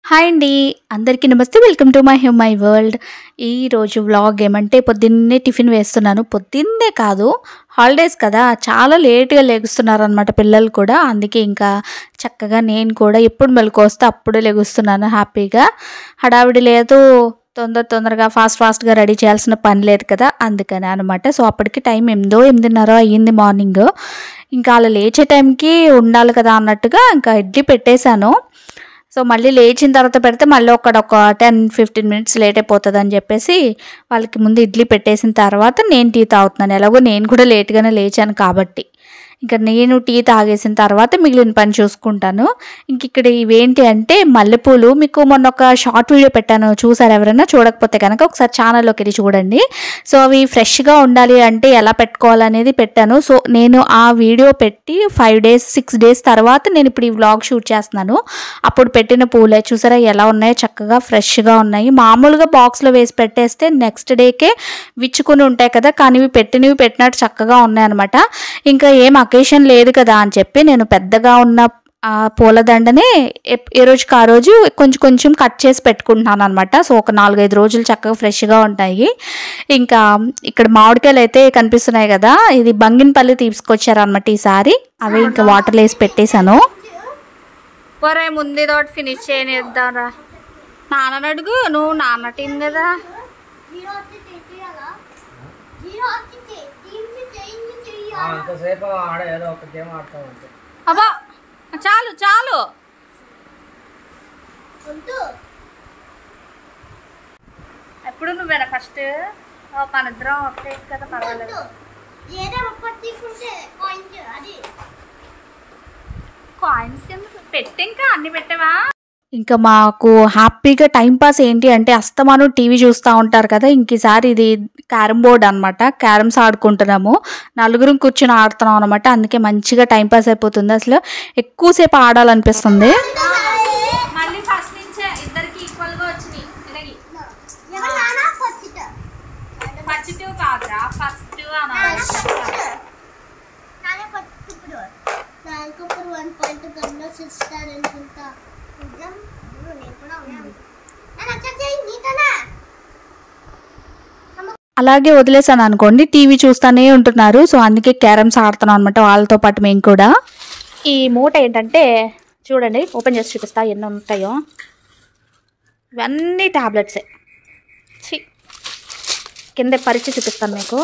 Hi అండి అందరికీ నమస్తే వెల్కమ్ టు మై హ్యూ మై వరల్డ్ ఈరోజు వ్లాగ్ ఏమంటే పొద్దున్నే టిఫిన్ వేస్తున్నాను పొద్దున్నే కాదు హాలిడేస్ కదా చాలా లేట్గా లెగుస్తున్నారు అనమాట పిల్లలు కూడా అందుకే ఇంకా చక్కగా నేను కూడా ఎప్పుడు మెలకు వస్తే అప్పుడే లెగుస్తున్నాను హ్యాపీగా హడావిడి లేదు తొందర తొందరగా ఫాస్ట్ ఫాస్ట్గా రెడీ చేయాల్సిన పని లేదు కదా అందుకని అనమాట సో అప్పటికి టైం ఎనిమిదో ఎనిమిదిన్నర అయ్యింది మార్నింగ్ ఇంకా అలా లేచే టైంకి ఉండాలి కదా అన్నట్టుగా ఇంకా ఇడ్లీ పెట్టేశాను సో మళ్ళీ లేచిన తర్వాత పెడితే మళ్ళీ ఒక ఒక టెన్ ఫిఫ్టీన్ మినిట్స్ లేట్ అయిపోతుంది అని చెప్పేసి వాళ్ళకి ముందు ఇడ్లీ పెట్టేసిన తర్వాత నేను టీ తాగుతున్నాను ఎలాగో నేను కూడా లేట్గానే లేచాను కాబట్టి ఇంకా నేను టీ తాగేసిన తర్వాత మిగిలిన పని చూసుకుంటాను ఇంక ఇక్కడ ఇవేంటి అంటే మల్లెపూలు మీకు మొన్న ఒక షార్ట్ వీడియో పెట్టాను చూసారు ఎవరైనా చూడకపోతే కనుక ఒకసారి ఛానల్లోకి వెళ్ళి చూడండి సో అవి ఫ్రెష్గా ఉండాలి అంటే ఎలా పెట్టుకోవాలనేది పెట్టాను సో నేను ఆ వీడియో పెట్టి ఫైవ్ డేస్ సిక్స్ డేస్ తర్వాత నేను ఇప్పుడు ఈ వ్లాగ్ షూట్ చేస్తున్నాను అప్పుడు పెట్టిన పూలే చూసారా ఎలా ఉన్నాయో చక్కగా ఫ్రెష్గా ఉన్నాయి మామూలుగా బాక్స్లో వేసి పెట్టేస్తే నెక్స్ట్ డేకే విచ్చుకుని ఉంటాయి కదా కానీ ఇవి పెట్టినవి పెట్టినట్టు చక్కగా ఉన్నాయన్నమాట ఇంకా ఏం అకేషన్ లేదు కదా అని చెప్పి నేను పెద్దగా ఉన్న ఆ పూలదండనే ఎప్- ఏ రోజుకి ఆ రోజు కొంచెం కొంచెం కట్ చేసి పెట్టుకుంటున్నాను అనమాట సో ఒక నాలుగైదు రోజులు చక్కగా ఫ్రెష్గా ఉంటాయి ఇంకా ఇక్కడ మామిడికాయలు అయితే కనిపిస్తున్నాయి కదా ఇది బంగినపల్లి తీసుకొచ్చారనమాట ఈసారి అవి ఇంకా వాటర్లో వేసి పెట్టేశాను ఒరే ముందు తోటి ఫినిష్ చేయనిద్దాంరా నాన్న అడుగు నువ్వు నాన్న టీం కదా జీరో వచ్చి చేయాలా జీరో వచ్చి టీమ్ చేంజ్ చేయాలా అంతసేపు ఆడ ఏదో ఒక గేమ్ ఆడతాం అంతే అబ్బా చాలు చాలు వద్దు ఎప్పుడు నువ్వేనా ఫస్ట్ మన ఇద్దరం ఒకటే కదా పర్వాలేదు వద్దు ఏదో ఒక్కటి తీసుకుంటే పాయింట్ అది కాయిన్స్ పెట్టి ఇంకా అన్ని పెట్టావా ఇంకా మాకు హ్యాపీగా టైం పాస్ ఏంటి అంటే అస్తమాను టీవీ చూస్తూ ఉంటారు కదా ఇంక ఈసారి ఇది క్యారమ్ బోర్డ్ అనమాట క్యారమ్స్ ఆడుకుంటున్నాము నలుగురం కూర్చొని ఆడుతున్నాం అనమాట అందుకే మంచిగా టైం పాస్ అయిపోతుంది అసలు ఎక్కువసేపు ఆడాలనిపిస్తుంది మళ్ళీ ఫస్ట్ నుంచే ఇద్దరికి ఈక్వల్ గా వచ్చినాయి ఎవరు నానా కొచ్చిట ఫస్ట్ కాదురా ఫస్ట్ నానా కొచ్చిట నానా కొచ్చిట ఇప్పుడు నాకు ఇప్పుడు వన్ పాయింట్ గన్లో సిస్టర్ అనుకుంటా నిజం అవును, నేను కూడా ఉన్నాను నేను వచ్చేసి నీతోనా అలాగే వదిలేసాను అనుకోండి టీవీ చూస్తూనే ఉంటున్నారు సో అందుకే క్యారమ్స్ ఆడుతున్నాం అనమాట వాళ్ళతో పాటు మేము కూడా ఈ మూట ఏంటంటే చూడండి ఓపెన్ చేసి చూపిస్తా ఎన్ని ఉంటాయో ఇవన్నీ ట్యాబ్లెట్సే ఛీ కింద పరిచి చూపిస్తాను మీకు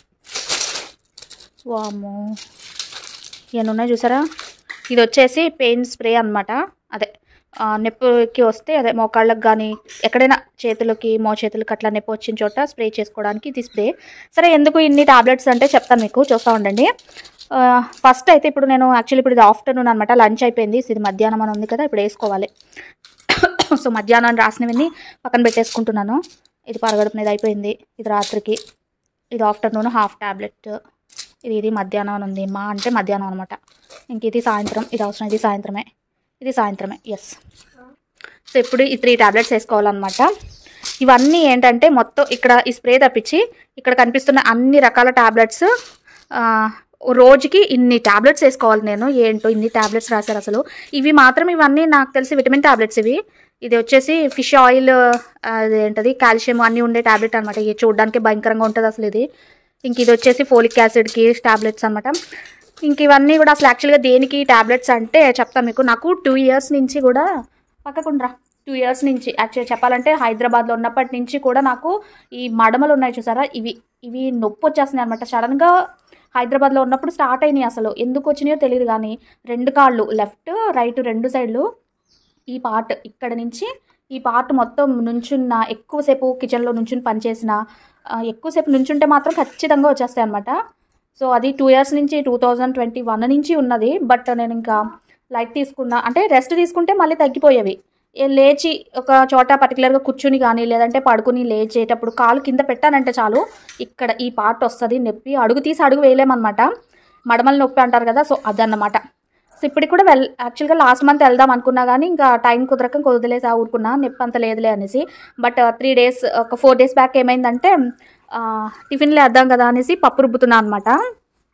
వాము ఎన్ని ఉన్నాయి చూసారా ఇది వచ్చేసి పెయిన్ స్ప్రే అనమాట అదే ఆ, నొప్పికి వస్తే అదే మోకాళ్ళకి కానీ ఎక్కడైనా చేతులకి మో చేతులకి అట్లా నొప్పి వచ్చిన చోట స్ప్రే చేసుకోవడానికి ఇది స్ప్రే సరే ఎందుకు ఇన్ని టాబ్లెట్స్ అంటే చెప్తాను మీకు చూస్తూ ఉండండి ఫస్ట్ అయితే ఇప్పుడు నేను యాక్చువల్లీ ఇప్పుడు ఇది ఆఫ్టర్నూన్ అనమాట లంచ్ అయిపోయింది ఇది మధ్యాహ్నం అని ఉంది కదా ఇప్పుడు వేసుకోవాలి సో మధ్యాహ్నం రాసినవన్నీ పక్కన పెట్టేసుకుంటున్నాను ఇది పరగడుపు మీద అయిపోయింది ఇది రాత్రికి ఇది ఆఫ్టర్నూన్ హాఫ్ టాబ్లెట్ ఇది ఇది మధ్యాహ్నం అని ఉంది మా అంటే మధ్యాహ్నం అనమాట ఇంక ఇది సాయంత్రం ఇది అవసరం ఇది సాయంత్రమే ఇది సాయంత్రమే ఎస్ సో ఇప్పుడు ఈ త్రీ టాబ్లెట్స్ వేసుకోవాలన్నమాట ఇవన్నీ ఏంటంటే మొత్తం ఇక్కడ ఈ స్ప్రే తప్పించి ఇక్కడ కనిపిస్తున్న అన్ని రకాల టాబ్లెట్స్ రోజుకి ఇన్ని టాబ్లెట్స్ వేసుకోవాలి నేను ఏంటో ఇన్ని టాబ్లెట్స్ రాశారు అసలు ఇవి మాత్రం ఇవన్నీ నాకు తెలిసి విటమిన్ టాబ్లెట్స్ ఇవి ఇది వచ్చేసి ఫిష్ ఆయిల్ అదేంటది కాల్షియం అన్నీ ఉండే టాబ్లెట్ అనమాట ఇది చూడడానికి భయంకరంగా ఉంటుంది అసలు ఇది ఇంక ఇది వచ్చేసి ఫోలిక్ యాసిడ్కి టాబ్లెట్స్ అనమాట ఇంక ఇవన్నీ కూడా అసలు యాక్చువల్గా దేనికి టాబ్లెట్స్ అంటే చెప్తాను మీకు నాకు టూ ఇయర్స్ నుంచి కూడా పక్కకుండ్రా టూ ఇయర్స్ నుంచి యాక్చువల్లీ చెప్పాలంటే హైదరాబాద్లో ఉన్నప్పటి నుంచి కూడా నాకు ఈ మడమలు ఉన్నాయి చూసారా ఇవి ఇవి నొప్పి వచ్చేస్తున్నాయి అనమాట సడన్గా హైదరాబాద్లో ఉన్నప్పుడు స్టార్ట్ అయినాయి అసలు ఎందుకు వచ్చినాయో తెలియదు కానీ రెండు కాళ్ళు లెఫ్ట్ రైట్ రెండు సైడ్లు ఈ పార్ట్ ఇక్కడ నుంచి ఈ పార్ట్ మొత్తం నుంచున్న ఎక్కువసేపు కిచెన్లో నుంచుని పనిచేసిన ఆ, ఎక్కువసేపు నుంచుంటే మాత్రం ఖచ్చితంగా వచ్చేస్తాయి అనమాట సో అది టూ ఇయర్స్ నుంచి టూ థౌజండ్ ట్వంటీ వన్ నుంచి ఉన్నది బట్ నేను ఇంకా లైట్ తీసుకున్నా అంటే రెస్ట్ తీసుకుంటే మళ్ళీ తగ్గిపోయేవి ఏ లేచి ఒక చోట పర్టికులర్గా కూర్చుని కానీ లేదంటే పడుకుని లేచేటప్పుడు కాలు కింద పెట్టానంటే చాలు ఇక్కడ ఈ పార్ట్ వస్తుంది నొప్పి అడుగు తీసి అడుగు వేయలేమన్నమాట మడమల నొప్పి అంటారు కదా సో అదన్నమాట సో ఇప్పటికి కూడా వెల్ యాక్చువల్గా లాస్ట్ మంత్ వెళ్దాం అనుకున్నా కానీ ఇంకా టైం కుదరక ఇంకా వదిలేసి ఆ ఊరుకున్నా నొప్పి అంత లేదులే అనేసి బట్ త్రీ డేస్ ఒక ఫోర్ డేస్ బ్యాక్ ఏమైందంటే ఆ, టిఫిన్లో వేద్దాం కదా అనేసి పప్పు రుబ్బుతున్నా అనమాట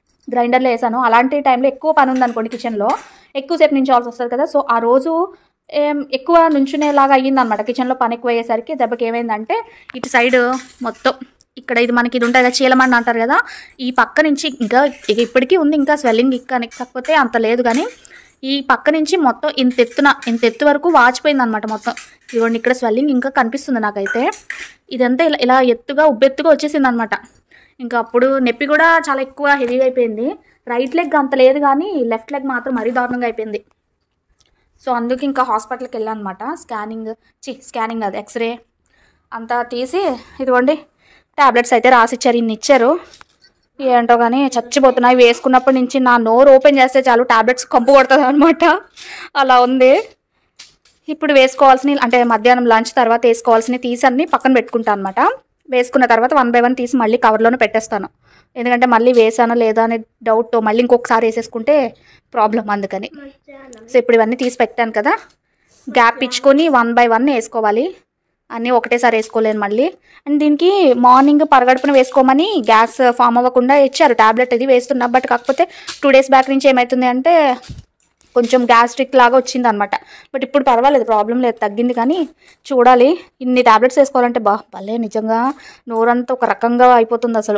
గ్రైండర్లో వేసాను అలాంటి టైంలో ఎక్కువ పని ఉందనుకోండి కిచెన్లో ఎక్కువసేపు నించోవాల్సి వస్తుంది కదా సో ఆ రోజు ఏం ఎక్కువ నుంచునేలాగా అయ్యిందనమాట కిచెన్లో పని ఎక్కువ అయ్యేసరికి దెబ్బకి ఏమైందంటే ఇటు సైడ్ మొత్తం ఇక్కడ ఇది మనకి ఇది ఉంటుంది కదా చీలమండ అంటారు కదా ఈ పక్క నుంచి ఇంకా ఇక ఇప్పటికీ ఉంది ఇంకా స్వెల్లింగ్ ఇంకా కాకపోతే అంత లేదు కానీ ఈ పక్క నుంచి మొత్తం ఇంత ఎత్తున ఇంత ఎత్తు వరకు వాచిపోయింది అనమాట మొత్తం ఇదిగోండి ఇక్కడ స్వెల్లింగ్ ఇంకా కనిపిస్తుంది నాకైతే ఇదంతా ఇలా ఇలా ఎత్తుగా ఉబ్బెత్తుగా వచ్చేసింది అనమాట ఇంకా అప్పుడు నొప్పి కూడా చాలా ఎక్కువ హెవీగా అయిపోయింది రైట్ లెగ్ అంత లేదు కానీ లెఫ్ట్ లెగ్ మాత్రం మరీ దారుణంగా అయిపోయింది సో అందుకు ఇంకా హాస్పిటల్కి వెళ్ళాను అనమాట స్కానింగ్ చి స్కానింగ్ అది ఎక్స్రే అంతా తీసి ఇదిగోండి ట్యాబ్లెట్స్ అయితే రాసిచ్చారు ఇన్ని ఇచ్చారు ఏంటో కానీ చచ్చిపోతున్నాయి వేసుకున్నప్పటి నుంచి నా నోరు ఓపెన్ చేస్తే చాలు ట్యాబ్లెట్స్ కంపు కొడుతుంది అనమాట అలా ఉంది ఇప్పుడు వేసుకోవాల్సిన అంటే మధ్యాహ్నం లంచ్ తర్వాత వేసుకోవాల్సినవి తీసి అన్ని పక్కన పెట్టుకుంటాను అనమాట వేసుకున్న తర్వాత వన్ బై వన్ తీసి మళ్ళీ కవర్లోనే పెట్టేస్తాను ఎందుకంటే మళ్ళీ వేసానో లేదా అనే డౌట్ మళ్ళీ ఇంకొకసారి వేసేసుకుంటే ప్రాబ్లం అందుకని సో ఇప్పుడు ఇవన్నీ తీసి పెట్టాను కదా గ్యాప్ ఇచ్చుకొని వన్ బై వన్ వేసుకోవాలి అన్నీ ఒకటేసారి వేసుకోలేను మళ్ళీ అండ్ దీనికి మార్నింగ్ పరగడుపున వేసుకోమని గ్యాస్ ఫామ్ అవ్వకుండా ఇచ్చారు టాబ్లెట్ ఇది వేస్తున్నా బట్ కాకపోతే టూ డేస్ బ్యాక్ నుంచి ఏమవుతుంది అంటే కొంచెం గ్యాస్ట్రిక్ లాగా వచ్చింది అనమాట బట్ ఇప్పుడు పర్వాలేదు ప్రాబ్లం లేదు తగ్గింది కానీ చూడాలి ఇన్ని టాబ్లెట్స్ వేసుకోవాలంటే బా భలే నిజంగా నోరంతా ఒక రకంగా అయిపోతుంది అసలు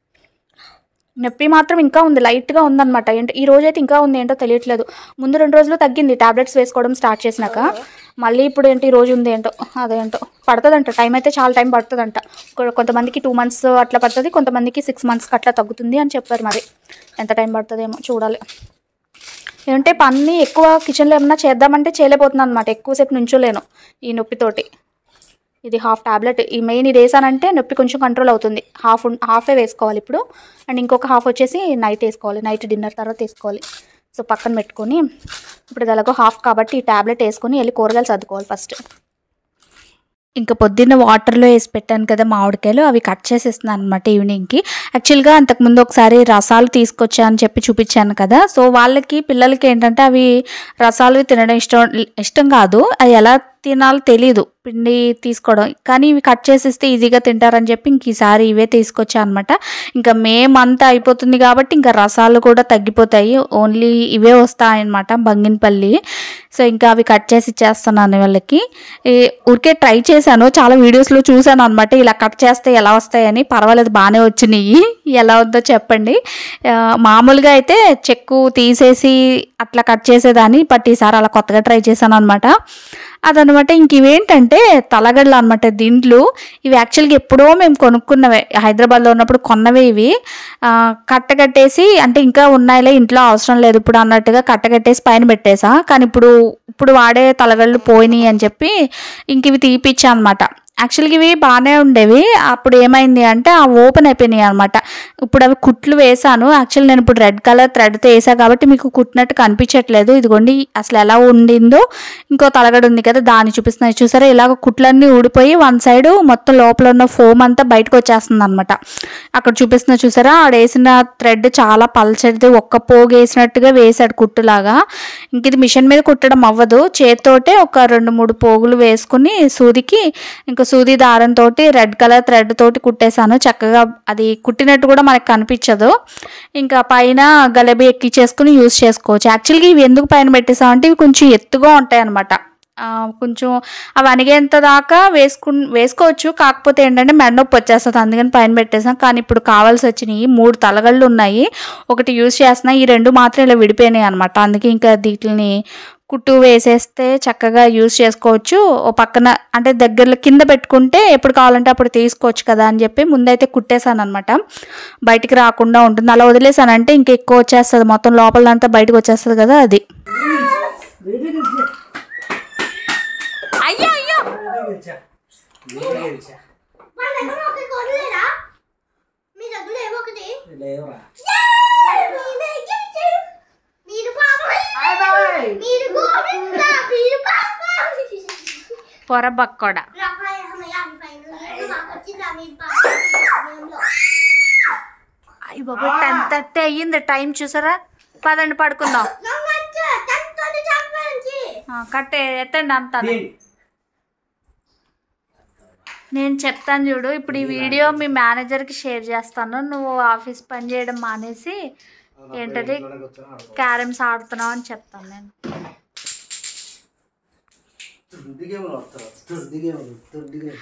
నొప్పి మాత్రం ఇంకా ఉంది లైట్గా ఉందన్నమాట ఏంటో ఈ రోజు అయితే ఇంకా ఉంది ఏంటో తెలియట్లేదు ముందు రెండు రోజులు తగ్గింది టాబ్లెట్స్ వేసుకోవడం స్టార్ట్ చేసినాక మళ్ళీ ఇప్పుడు ఏంటి ఈ రోజు ఉంది ఏంటో అదేంటో పడుతుందంట టైం అయితే చాలా టైం పడుతుందంట కొ- కొంతమందికి టూ మంత్స్ అట్లా పడుతుంది కొంతమందికి సిక్స్ మంత్స్కి అట్లా తగ్గుతుంది అని చెప్పారు మరి ఎంత టైం పడుతుందేమో చూడాలి ఏంటంటే పని ఎక్కువ కిచెన్లో ఏమన్నా చేద్దామంటే చేయలేకపోతున్నాను అనమాట ఎక్కువసేపు నుంచోలేను ఈ నొప్పితోటి ఇది హాఫ్ టాబ్లెట్ ఈ మెయిన్ ఇది వేసానంటే నొప్పి కొంచెం కంట్రోల్ అవుతుంది హాఫ్ ఉన్- హాఫే వేసుకోవాలి ఇప్పుడు అండ్ ఇంకొక హాఫ్ వచ్చేసి నైట్ వేసుకోవాలి నైట్ డిన్నర్ తర్వాత వేసుకోవాలి సో పక్కన పెట్టుకొని ఇప్పుడు ఇది ఎలాగో హాఫ్ కాబట్టి ఈ టాబ్లెట్ వేసుకొని వెళ్ళి కూరగాయలు సర్దుకోవాలి ఫస్ట్ ఇంకా పొద్దున్న వాటర్లో వేసి పెట్టాను కదా మామిడికాయలు అవి కట్ చేసేస్తున్నాను అనమాట ఈవినింగ్కి యాక్చువల్గా అంతకుముందు ఒకసారి రసాలు తీసుకొచ్చా అని చెప్పి చూపించాను కదా సో వాళ్ళకి పిల్లలకి ఏంటంటే అవి రసాలు తినడం ఇష్టం ఇష్టం కాదు అది ఎలా తినాలో తెలీదు పిండి తీసుకోవడం కానీ ఇవి కట్ చేసిస్తే ఈజీగా తింటారని చెప్పి ఇంక ఈసారి ఇవే తీసుకొచ్చా అనమాట ఇంకా మేమంతా అయిపోతుంది కాబట్టి ఇంకా రసాలు కూడా తగ్గిపోతాయి ఓన్లీ ఇవే వస్తాయన్నమాట బంగినపల్లి సో ఇంకా అవి కట్ చేసి ఇచ్చేస్తున్నాను వాళ్ళకి ఈ ఊరికే ట్రై చేశాను చాలా వీడియోస్లో చూశాను అనమాట ఇలా కట్ చేస్తే ఎలా వస్తాయని పర్వాలేదు బాగానే వచ్చినాయి ఎలా ఉందో చెప్పండి ఆ, మామూలుగా అయితే చెక్కు తీసేసి అట్లా కట్ చేసేదాన్ని బట్ ఈసారి అలా కొత్తగా ట్రై చేశాను అనమాట అదనమాట ఇంక ఇవేంటంటే తలగడలు అనమాట దిండ్లు ఇవి యాక్చువల్గా ఎప్పుడో మేము కొనుక్కున్నవే హైదరాబాద్లో ఉన్నప్పుడు కొన్నవే ఇవి ఆ, కట్టకట్టేసి అంటే ఇంకా ఉన్నాయిలే ఇంట్లో అవసరం లేదు ఇప్పుడు అన్నట్టుగా కట్టకట్టేసి పైన పెట్టేసా కానీ ఇప్పుడు ఇప్పుడు వాడే తలగళ్ళు పోయినాయి అని చెప్పి ఇంక ఇవి తీపిచ్చా అనమాట యాక్చువల్గా ఇవి బాగానే ఉండేవి అప్పుడు ఏమైంది అంటే ఆ ఓపెన్ అయిపోయినాయి అనమాట ఇప్పుడు అవి కుట్లు వేసాను యాక్చువల్ నేను ఇప్పుడు రెడ్ కలర్ థ్రెడ్తో వేసా కాబట్టి మీకు కుట్టినట్టు కనిపించట్లేదు ఇదిగోండి అసలు ఎలా ఉండిందో ఇంకో తలగడ ఉంది కదా దాన్ని చూపిస్తున్నాయి చూసారా ఇలాగ కుట్లన్నీ ఊడిపోయి వన్ సైడ్ మొత్తం లోపల ఉన్న ఫోమ్ అంతా బయటకు వచ్చేస్తుంది అనమాట అక్కడ చూపిస్తున్నా చూసారా ఆడ వేసిన థ్రెడ్ చాలా పల్చడిది ఒక్క పోగు వేసినట్టుగా వేసాడు కుట్టులాగా ఇంక ఇది మిషన్ మీద కుట్టడం అవ్వదు చేత్తోటే ఒక రెండు మూడు పోగులు వేసుకుని సూదికి ఇంకా సూది దారంతో రెడ్ కలర్ థ్రెడ్ తోటి కుట్టేశాను చక్కగా అది కుట్టినట్టు కూడా మనకు కనిపించదు ఇంకా పైన గలబీ ఎక్కిచ్చేసుకుని యూస్ చేసుకోవచ్చు యాక్చువల్గా ఇవి ఎందుకు పైన పెట్టేసామంటే ఇవి కొంచెం ఎత్తుగా ఉంటాయి అనమాట కొంచెం అవి అణిగేంత దాకా వేసుకు వేసుకోవచ్చు కాకపోతే ఏంటంటే మెడ నొప్పి వచ్చేస్తుంది అందుకని పైన పెట్టేసాం కానీ ఇప్పుడు కావాల్సి వచ్చినాయి మూడు తలగళ్ళు ఉన్నాయి ఒకటి యూస్ చేస్తున్నా ఈ రెండు మాత్రం ఇలా విడిపోయినాయి అనమాట అందుకే ఇంకా వీటిని కుట్టు వేసేస్తే చక్కగా యూస్ చేసుకోవచ్చు ఓ పక్కన అంటే దగ్గరలో కింద పెట్టుకుంటే ఎప్పుడు కావాలంటే అప్పుడు తీసుకోవచ్చు కదా అని చెప్పి ముందైతే కుట్టేశాను అనమాట బయటికి రాకుండా ఉంటుంది అలా వదిలేసానంటే ఇంకా ఎక్కువ వచ్చేస్తుంది మొత్తం లోపలంతా బయటకు వచ్చేస్తుంది కదా అది అయ్యో అయ్యో వాళ్ళ దగ్గర ఒకటి కొనలేరా మీ దగ్గర ఏమో ఒకటి లేవురా మీరే ఇచ్చేయ్. మీరు బాబాయ్ మీరు గోవింద మీరు బాబాయ్ పొరబక్కోడా రఫాయ్ హమయ్య ఫైనల్ మాకు వచ్చిందా మీరు బాబాయ్ అయ్యి బాబు టెన్ థర్టీ అయ్యింది టైం చూసారా పదండి పడుకుందాం నమ్మంచు టెన్త్ చంపండి ఆ, కట్టే ఎత్తండి అంతా తీయండి. నేను చెప్తాను చూడు ఇప్పుడు ఈ వీడియో మీ మేనేజర్కి షేర్ చేస్తాను నువ్వు ఆఫీస్ పని చేయడం మానేసి ఏంటది క్యారమ్స్ ఆడుతున్నావు అని చెప్తాను నేను దొడ్డిగేమో వస్తారు దొడ్డిగేమో దొడ్డిగేమో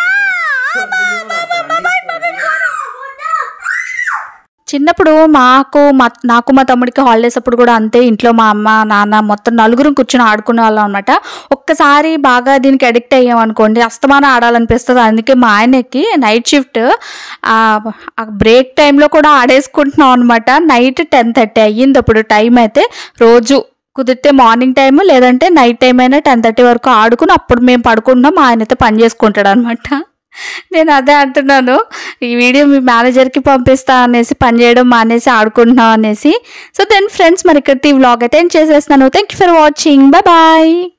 చిన్నప్పుడు మాకు మా నాకు మా తమ్ముడికి హాలిడేస్ అప్పుడు కూడా అంతే ఇంట్లో మా అమ్మ నాన్న మొత్తం నలుగురు కూర్చొని ఆడుకునే వాళ్ళం అనమాట ఒక్కసారి బాగా దీనికి అడిక్ట్ అయ్యాం అనుకోండి అస్తమానం ఆడాలనిపిస్తుంది అందుకే మా ఆయనకి నైట్ షిఫ్ట్ ఆ బ్రేక్ టైంలో కూడా ఆడేసుకుంటున్నాం అనమాట నైట్ టెన్ థర్టీ అయ్యింది అప్పుడు టైం అయితే రోజు కుదిరితే మార్నింగ్ టైం లేదంటే నైట్ టైం అయినా టెన్ థర్టీ వరకు ఆడుకుని అప్పుడు మేము పడుకుంటున్నాం మా ఆయన అయితే పని చేసుకుంటాడు అనమాట నేను అదే అంటున్నాను ఈ వీడియో మీ మేనేజర్కి పంపిస్తా అనేసి పని చేయడం మానేసి ఆడుకుంటున్నాం అనేసి సో దెన్ ఫ్రెండ్స్ మరి ఇక్కడ ఈ వ్లాగ్ అయితే ఏం చేసేస్తున్నాను thank you for watching bye bye